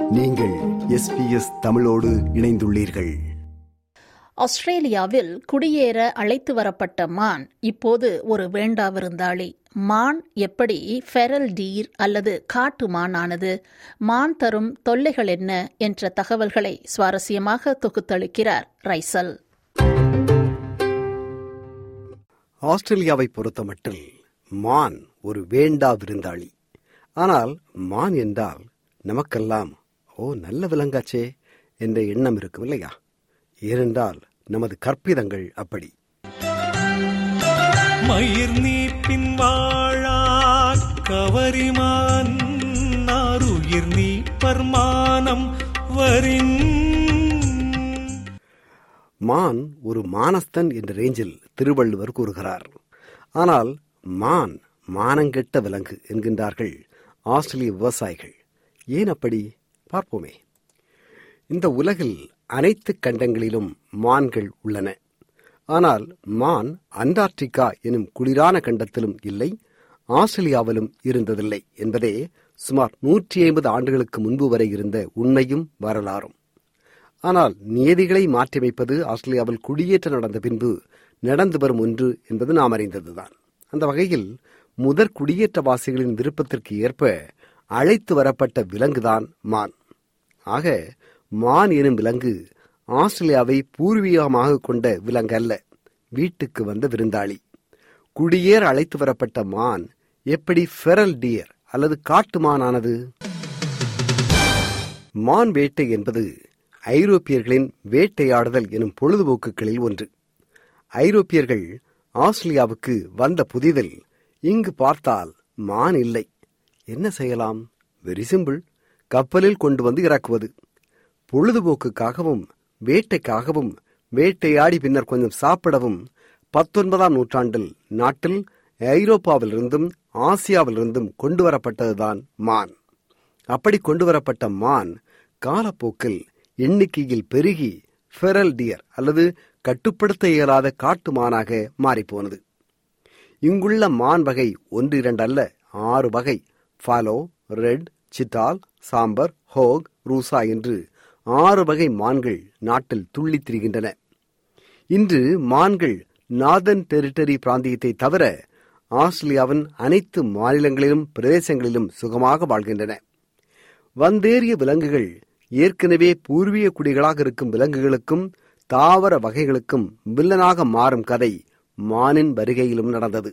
நீங்கள் எஸ்பிஎஸ் தமிழோடு இணைந்துள்ளீர்கள் ஆஸ்திரேலியாவில் குடியேற அழைத்து வரப்பட்ட மான் இப்போது ஒரு வேண்டா விருந்தாளி மான் எப்படி ஃபெரல் டீர் அல்லது காட்டு மானானது மான் தரும் தொல்லைகள் என்ன என்ற தகவல்களை சுவாரஸ்யமாக தொகுத்தளிக்கிறார் ரைசல் ஆஸ்திரேலியாவை பொறுத்தமட்டில் மான் ஒரு வேண்டா விருந்தாளி ஆனால் மான் என்றால் நமக்கெல்லாம் ஓ நல்ல விலங்காச்சே என்ற எண்ணம் இருக்கும் இல்லையா ஏனென்றால் நமது கற்பிதங்கள் அப்படி மயிர் நீப்பின் வாழா கவரிமான் நாருயிர் நீப்பர் மானம் வரின் மான் ஒரு மானஸ்தன் என்ற ரேஞ்சில் திருவள்ளுவர் கூறுகிறார் ஆனால் மான் மானங்கெட்ட விலங்கு என்கின்றார்கள் ஆஸ்திரேலிய விவசாயிகள் ஏன் அப்படி பார்ப்போமே இந்த உலகில் அனைத்து கண்டங்களிலும் மான்கள் உள்ளன ஆனால் மான் அண்டார்டிகா எனும் குளிரான கண்டத்திலும் இல்லை ஆஸ்திரேலியாவிலும் இருந்ததில்லை என்பதே சுமார் நூற்றி ஐம்பது ஆண்டுகளுக்கு முன்பு வரை இருந்த உண்மையும் வரலாறும் ஆனால் நியதிகளை மாற்றியமைப்பது ஆஸ்திரேலியாவில் குடியேற்ற நடந்த பின்பு நடந்து வரும் ஒன்று என்பது நாம் அறிந்ததுதான் அந்த வகையில் முதற் குடியேற்றவாசிகளின் விருப்பத்திற்கு ஏற்ப அழைத்து வரப்பட்ட விலங்குதான் மான் ஆக மான் எனும் விலங்கு ஆஸ்திரேலியாவை பூர்வீகமாக கொண்ட விலங்கு அல்ல வீட்டுக்கு வந்த விருந்தாளி குடியேற அழைத்து வரப்பட்ட மான் எப்படி ஃபெரல் டியர் அல்லது காட்டு மானானது மான் வேட்டை என்பது ஐரோப்பியர்களின் வேட்டையாடுதல் எனும் பொழுதுபோக்குகளில் ஒன்று ஐரோப்பியர்கள் ஆஸ்திரேலியாவுக்கு வந்த புதிதில் இங்கு பார்த்தால் மான் இல்லை என்ன செய்யலாம் வெரி சிம்பிள் கப்பலில் கொண்டு வந்து இறக்குவது பொழுதுபோக்குக்காகவும் வேட்டைக்காகவும் வேட்டையாடி பின்னர் கொஞ்சம் சாப்பிடவும் பத்தொன்பதாம் நூற்றாண்டில் நாட்டில் ஐரோப்பாவிலிருந்தும் ஆசியாவிலிருந்தும் கொண்டு வரப்பட்டதுதான் மான் அப்படி கொண்டு வரப்பட்ட மான் காலப்போக்கில் எண்ணிக்கையில் பெருகி ஃபெரல் டியர் அல்லது கட்டுப்படுத்த இயலாத காட்டு மானாக மாறிப்போனது இங்குள்ள மான் வகை ஒன்று இரண்டு அல்ல ஆறு வகை ஃபாலோ ரெட் சிட்டால் சாம்பர் ஹோக் ரூசா என்று ஆறு வகை மான்கள் நாட்டில் துள்ளித் திரிகின்றன இன்று மான்கள் நார்தன் டெரிட்டரி பிராந்தியத்தை தவிர ஆஸ்திரேலியாவின் அனைத்து மாநிலங்களிலும் பிரதேசங்களிலும் சுகமாக வாழ்கின்றன வந்தேறிய விலங்குகள் ஏற்கனவே பூர்வீக குடிகளாக இருக்கும் விலங்குகளுக்கும் தாவர வகைகளுக்கும் வில்லனாக மாறும் கதை மானின் வருகையிலும் நடந்தது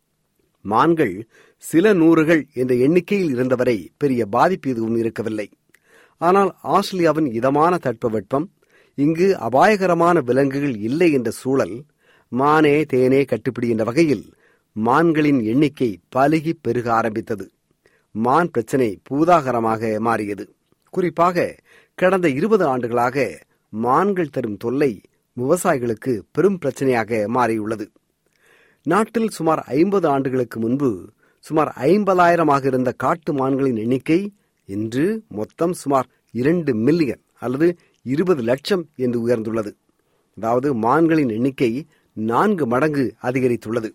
மான்கள் சில நூறுகள் என்ற எண்ணிக்கையில் இருந்தவரை பெரிய பாதிப்பு எதுவும் இருக்கவில்லை ஆனால் ஆஸ்திரேலியாவின் இதமான தட்பவெட்பம் இங்கு அபாயகரமான விலங்குகள் இல்லை என்ற சூழல் மானே தேனே கட்டுப்பிடி என்ற வகையில் மான்களின் எண்ணிக்கை பலுகி பெருக ஆரம்பித்தது மான் பிரச்சனை பூதாகரமாக மாறியது குறிப்பாக கடந்த இருபது ஆண்டுகளாக மான்கள் தரும் தொல்லை விவசாயிகளுக்கு பெரும் பிரச்சனையாக மாறியுள்ளது நாட்டில் சுமார் ஐம்பது ஆண்டுகளுக்கு முன்பு சுமார் ஐம்பதாயிரமாக இருந்த காட்டு மான்களின் எண்ணிக்கை இன்று மொத்தம் சுமார் இரண்டு மில்லியன் அல்லது இருபது லட்சம் என்று உயர்ந்துள்ளது அதாவது மான்களின் எண்ணிக்கை நான்கு மடங்கு அதிகரித்துள்ளது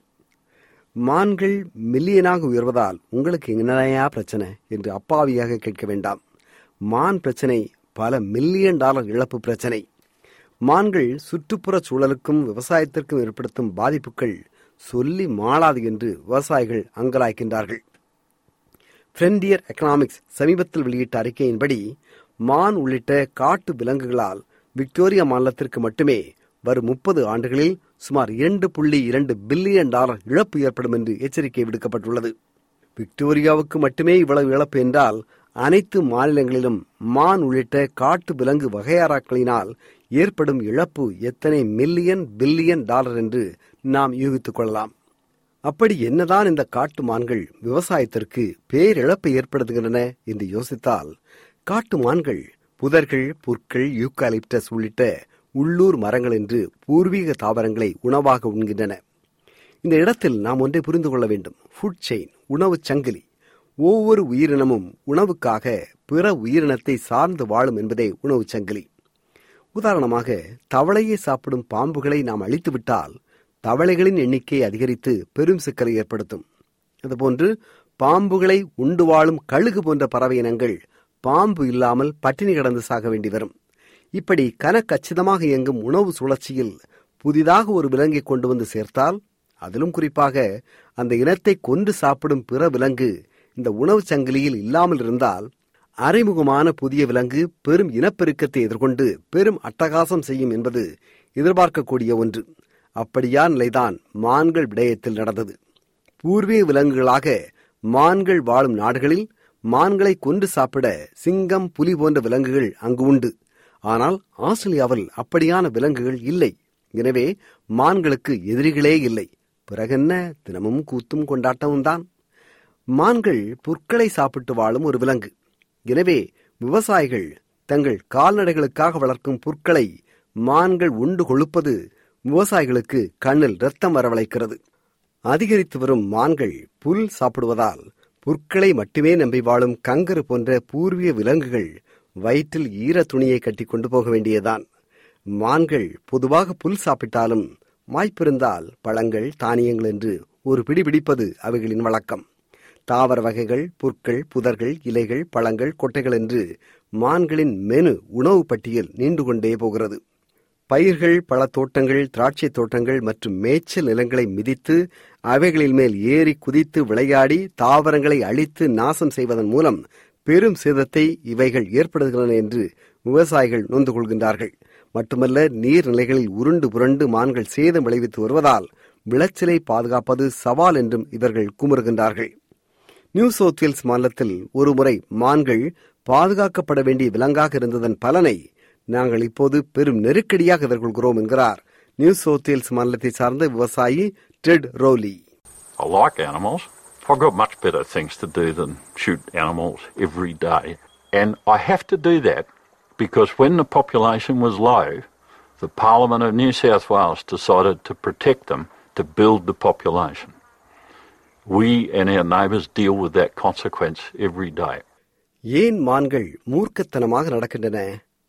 மான்கள் மில்லியனாக உயர்வதால் உங்களுக்கு என்னையா பிரச்சனை என்று அப்பாவியாக கேட்க வேண்டாம் மான் பிரச்சனை பல மில்லியன் டாலர் இழப்பு பிரச்சனை மான்கள் சுற்றுப்புற சூழலுக்கும் விவசாயத்திற்கும் ஏற்படுத்தும் பாதிப்புகள் சொல்லி மாளாது என்று விவசாயிகள் அங்கலாய்க்கின்றார்கள் ஃப்ரெண்டியர் எக்கனாமிக்ஸ் சமீபத்தில் வெளியிட்ட அறிக்கையின்படி மான் உள்ளிட்ட காட்டு விலங்குகளால் விக்டோரியா மாநிலத்திற்கு மட்டுமே வரும் முப்பது ஆண்டுகளில் சுமார் இரண்டு புள்ளி இரண்டு பில்லியன் டாலர் இழப்பு ஏற்படும் என்று எச்சரிக்கை விடுக்கப்பட்டுள்ளது விக்டோரியாவுக்கு மட்டுமே இவ்வளவு இழப்பு என்றால் அனைத்து மாநிலங்களிலும் மான் உள்ளிட்ட காட்டு விலங்கு வகையாராக்களினால் ஏற்படும் இழப்பு எத்தனை மில்லியன் பில்லியன் டாலர் என்று நாம் யூகித்துக் கொள்ளலாம் அப்படி என்னதான் இந்த காட்டு மான்கள் விவசாயத்திற்கு பேரிழப்பை ஏற்படுத்துகின்றன என்று யோசித்தால் காட்டு மான்கள் புதர்கள் புற்கள் யூக்காலிப்டஸ் உள்ளிட்ட உள்ளூர் மரங்கள் என்று பூர்வீக தாவரங்களை உணவாக உண்கின்றன இந்த இடத்தில் நாம் ஒன்றை புரிந்து கொள்ள வேண்டும் ஃபுட் செயின் உணவு சங்கிலி ஒவ்வொரு உயிரினமும் உணவுக்காக பிற உயிரினத்தை சார்ந்து வாழும் என்பதே உணவு சங்கிலி உதாரணமாக தவளையை சாப்பிடும் பாம்புகளை நாம் அழித்துவிட்டால் தவளைகளின் எண்ணிக்கை அதிகரித்து பெரும் சிக்கலை ஏற்படுத்தும் அதுபோன்று பாம்புகளை உண்டு வாழும் கழுகு போன்ற பறவை இனங்கள் பாம்பு இல்லாமல் பட்டினி கிடந்து சாக வேண்டி வரும் இப்படி கனக்கச்சிதமாக இயங்கும் உணவு சுழற்சியில் புதிதாக ஒரு விலங்கை கொண்டு வந்து சேர்த்தால் அதிலும் குறிப்பாக அந்த இனத்தை கொன்று சாப்பிடும் பிற விலங்கு இந்த உணவுச் சங்கிலியில் இல்லாமல் இருந்தால் அறிமுகமான புதிய விலங்கு பெரும் இனப்பெருக்கத்தை எதிர்கொண்டு பெரும் அட்டகாசம் செய்யும் என்பது எதிர்பார்க்கக்கூடிய ஒன்று அப்படியா நிலைதான் மான்கள் விடயத்தில் நடந்தது பூர்வீக விலங்குகளாக மான்கள் வாழும் நாடுகளில் மான்களை கொன்று சாப்பிட சிங்கம் புலி போன்ற விலங்குகள் அங்கு உண்டு ஆனால் ஆஸ்திரேலியாவில் அப்படியான விலங்குகள் இல்லை எனவே மான்களுக்கு எதிரிகளே இல்லை பிறகென்ன தினமும் கூத்தும் கொண்டாட்டமும் தான் மான்கள் புற்களை சாப்பிட்டு வாழும் ஒரு விலங்கு எனவே விவசாயிகள் தங்கள் கால்நடைகளுக்காக வளர்க்கும் புற்களை மான்கள் உண்டு கொழுப்பது விவசாயிகளுக்கு கண்ணில் ரத்தம் வரவழைக்கிறது அதிகரித்து வரும் மான்கள் புல் சாப்பிடுவதால் புற்களை மட்டுமே நம்பி வாழும் கங்கரு போன்ற பூர்வீக விலங்குகள் வயிற்றில் ஈர துணியை கட்டி கொண்டு போக வேண்டியதான் மான்கள் பொதுவாக புல் சாப்பிட்டாலும் வாய்ப்பிருந்தால் பழங்கள் தானியங்கள் என்று ஒரு பிடி பிடிப்பது அவைகளின் வழக்கம் தாவர வகைகள் புற்கள் புதர்கள் இலைகள் பழங்கள் கொட்டைகள் என்று மான்களின் மெனு உணவு பட்டியல் நீண்டு கொண்டே போகிறது பயிர்கள் பழத்தோட்டங்கள் திராட்சை தோட்டங்கள் மற்றும் மேய்ச்சல் நிலங்களை மிதித்து அவைகளின் மேல் ஏறி குதித்து விளையாடி தாவரங்களை அழித்து நாசம் செய்வதன் மூலம் பெரும் சேதத்தை இவைகள் ஏற்படுகின்றன என்று விவசாயிகள் நொந்து கொள்கின்றார்கள் மட்டுமல்ல நீர்நிலைகளில் உருண்டு புரண்டு மான்கள் சேதம் விளைவித்து வருவதால் விளைச்சலை பாதுகாப்பது சவால் என்றும் இவர்கள் குமுறுகின்றார்கள் நியூ சவுத் வேல்ஸ் மாநிலத்தில் ஒருமுறை மான்கள் பாதுகாக்கப்பட வேண்டிய விலங்காக இருந்ததன் பலனை நாங்கள் இப்போது பெரும் நெருக்கடியாக எதிர்கொள்கிறோம் என்கிறார் நியூ சவுத் வேல்ஸ் மாநிலத்தை சார்ந்த விவசாயி Ted Rowley I like animals. I've got much better things to do than shoot animals every day. And I have to do that because when the population was low, the Parliament of New South Wales decided to protect them to build the population. We and our neighbours deal with that consequence every day. ஏன் மான்கள் மூர்க்கத்தனமாக நடக்கின்றன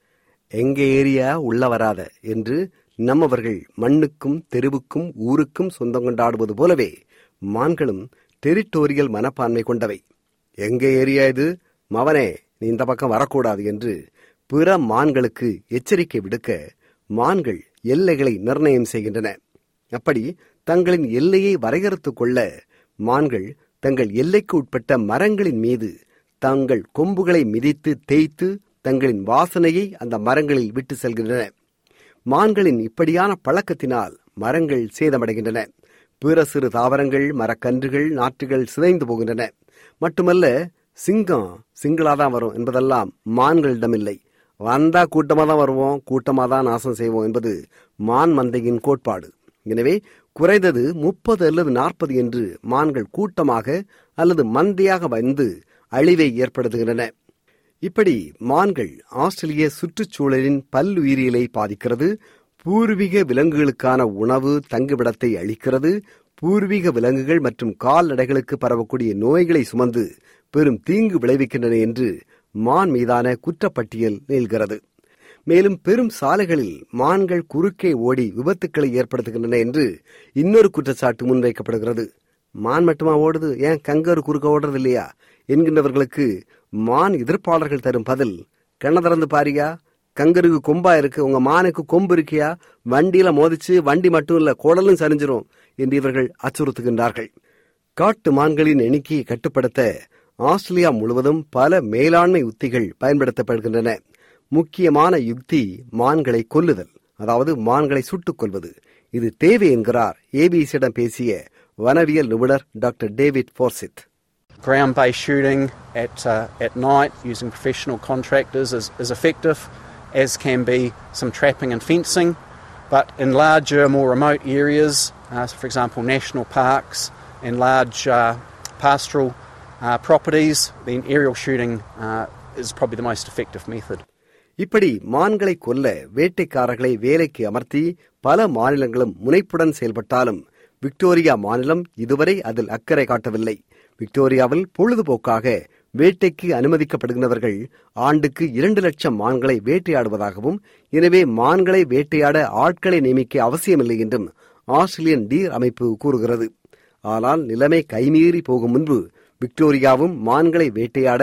எங்க area உள்ள வராத என்று நம்மவர்கள் மண்ணுக்கும் தெருவுக்கும் ஊருக்கும் சொந்தம் கொண்டாடுவது போலவே மான்களும் டெரிட்டோரியல் மனப்பான்மை கொண்டவை எங்க ஏரியா இது மவனே நீ இந்த பக்கம் வரக்கூடாது என்று பிற மான்களுக்கு எச்சரிக்கை விடுக்க மான்கள் எல்லைகளை நிர்ணயம் செய்கின்றன அப்படி தங்களின் எல்லையை வரையறுத்துக் கொள்ள மான்கள் தங்கள் எல்லைக்கு உட்பட்ட மரங்களின் மீது தங்கள் கொம்புகளை மிதித்து தேய்த்து தங்களின் வாசனையை அந்த மரங்களில் விட்டு செல்கின்றன மான்களின் இப்படியான பழக்கத்தினால் மரங்கள் சேதமடைகின்றன பிற சிறு தாவரங்கள் மரக்கன்றுகள் நாற்றுகள் சிதைந்து போகின்றன மட்டுமல்ல சிங்கம் சிங்களா தான் வரும் என்பதெல்லாம் மான்களிடமில்லை வந்தா கூட்டமா தான் வருவோம் கூட்டமா தான் நாசம் செய்வோம் என்பது மான் மந்தையின் கோட்பாடு எனவே குறைந்தது முப்பது அல்லது நாற்பது என்று மான்கள் கூட்டமாக அல்லது மந்தையாக வந்து அழிவை ஏற்படுத்துகின்றன இப்படி மான்கள் ஆஸ்திரேலிய சுற்றுச்சூழலின் பல்லுயிரியலை பாதிக்கிறது பூர்வீக விலங்குகளுக்கான உணவு தங்குமிடத்தை அளிக்கிறது பூர்வீக விலங்குகள் மற்றும் கால்நடைகளுக்கு பரவக்கூடிய நோய்களை சுமந்து பெரும் தீங்கு விளைவிக்கின்றன என்று மான் மீதான குற்றப்பட்டியல் நீள்கிறது மேலும் பெரும் சாலைகளில் மான்கள் குறுக்கே ஓடி விபத்துக்களை ஏற்படுத்துகின்றன என்று இன்னொரு குற்றச்சாட்டு முன்வைக்கப்படுகிறது மான் மட்டுமா ஓடுது ஏன் கங்கரு குறுக்க ஓடுறது இல்லையா என்கின்றவர்களுக்கு மான் எதிர்ப்பாளர்கள் தரும் பதில் கண்ண திறந்து பாரியா கங்கருக்கு கொம்பா இருக்கு உங்க மானுக்கு கொம்பு இருக்கியா வண்டியில மோதிச்சு வண்டி மட்டும் இல்ல குடலும் சரிஞ்சிரும் என்று இவர்கள் அச்சுறுத்துகின்றார்கள் காட்டு மான்களின் எண்ணிக்கையை கட்டுப்படுத்த ஆஸ்திரேலியா முழுவதும் பல மேலாண்மை உத்திகள் பயன்படுத்தப்படுகின்றன முக்கியமான யுக்தி மான்களை கொல்லுதல் அதாவது மான்களை சுட்டுக் கொள்வது இது தேவை என்கிறார் ஏபிசியிடம் பேசிய வனவியல் நிபுணர் doctor David Forsyth ground based shooting at, uh, at night using professional contractors is, is effective, as can be some trapping and fencing. But in larger, more remote areas, uh, so for example, national parks and large uh, pastoral uh, properties, then aerial shooting uh, is probably the most effective method. இப்படி மான்களை கொல்ல வேட்டைக்காரர்களை வேலைக்கு அமர்த்தி பல மாநிலங்களும் முனைப்புடன் செயல்பட்டாலும் Victoria மாநிலம் இதுவரை அதில் அக்கறை காட்டவில்லை விக்டோரியாவில் பொழுதுபோக்காக வேட்டைக்கு அனுமதிக்கப்படுகின்றவர்கள் ஆண்டுக்கு இரண்டு லட்சம் மான்களை வேட்டையாடுவதாகவும் எனவே மான்களை வேட்டையாட ஆட்களை நியமிக்க அவசியமில்லை என்றும் ஆஸ்திரேலியன் டீர் அமைப்பு கூறுகிறது ஆனால் நிலைமை கைமீறி போகும் முன்பு விக்டோரியாவும் மான்களை வேட்டையாட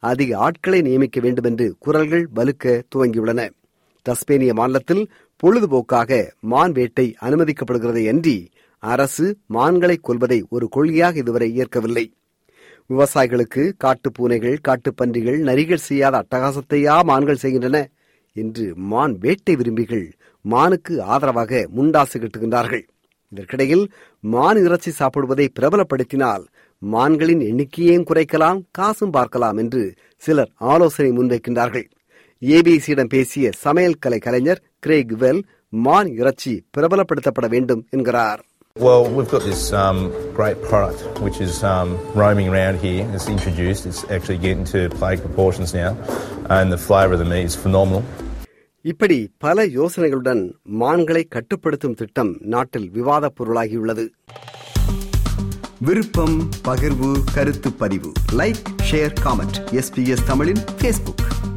அதிக ஆட்களை நியமிக்க வேண்டும் என்று குரல்கள் வலுக்க துவங்கியுள்ளன தஸ்பேனிய மாநிலத்தில் பொழுதுபோக்காக மான் வேட்டை அனுமதிக்கப்படுகிறதை அன்றி அரசு மான்களை கொல்வதை ஒரு கொள்கையாக இதுவரை ஏற்கவில்லை விவசாயிகளுக்கு காட்டுப் பூனைகள் காட்டுப்பன்றிகள் நரிகள் செய்யாத அட்டகாசத்தையா மான்கள் செய்கின்றன என்று மான் வேட்டை விரும்பிகள் மானுக்கு ஆதரவாக முண்டாசு கட்டுகின்றார்கள் இதற்கிடையில் மான் இறைச்சி சாப்பிடுவதை பிரபலப்படுத்தினால் மான்களின் எண்ணிக்கையையும் குறைக்கலாம் காசும் பார்க்கலாம் என்று சிலர் ஆலோசனை முன்வைக்கின்றார்கள் ஏபிசியிடம் பேசிய சமையல் கலை கலைஞர் கிரேக் வெல் மான் இறைச்சி பிரபலப்படுத்தப்பட வேண்டும் என்கிறார் Well, we've got this um, great product which is um, roaming around here. It's introduced. It's actually getting to plague proportions now, and the flavour of the meat is phenomenal. இப்படி பல யோசனைகளுடன் மான்களை கட்டுப்படுத்தும் திட்டம் நாட்டில் விவாதப் பொருளாகியுள்ளது விருப்பம் பகிர்வு கருத்து பதிவு லைக் ஷேர் காமெண்ட் எஸ்பிஎஸ் தமிழின் ஃபேஸ்புக்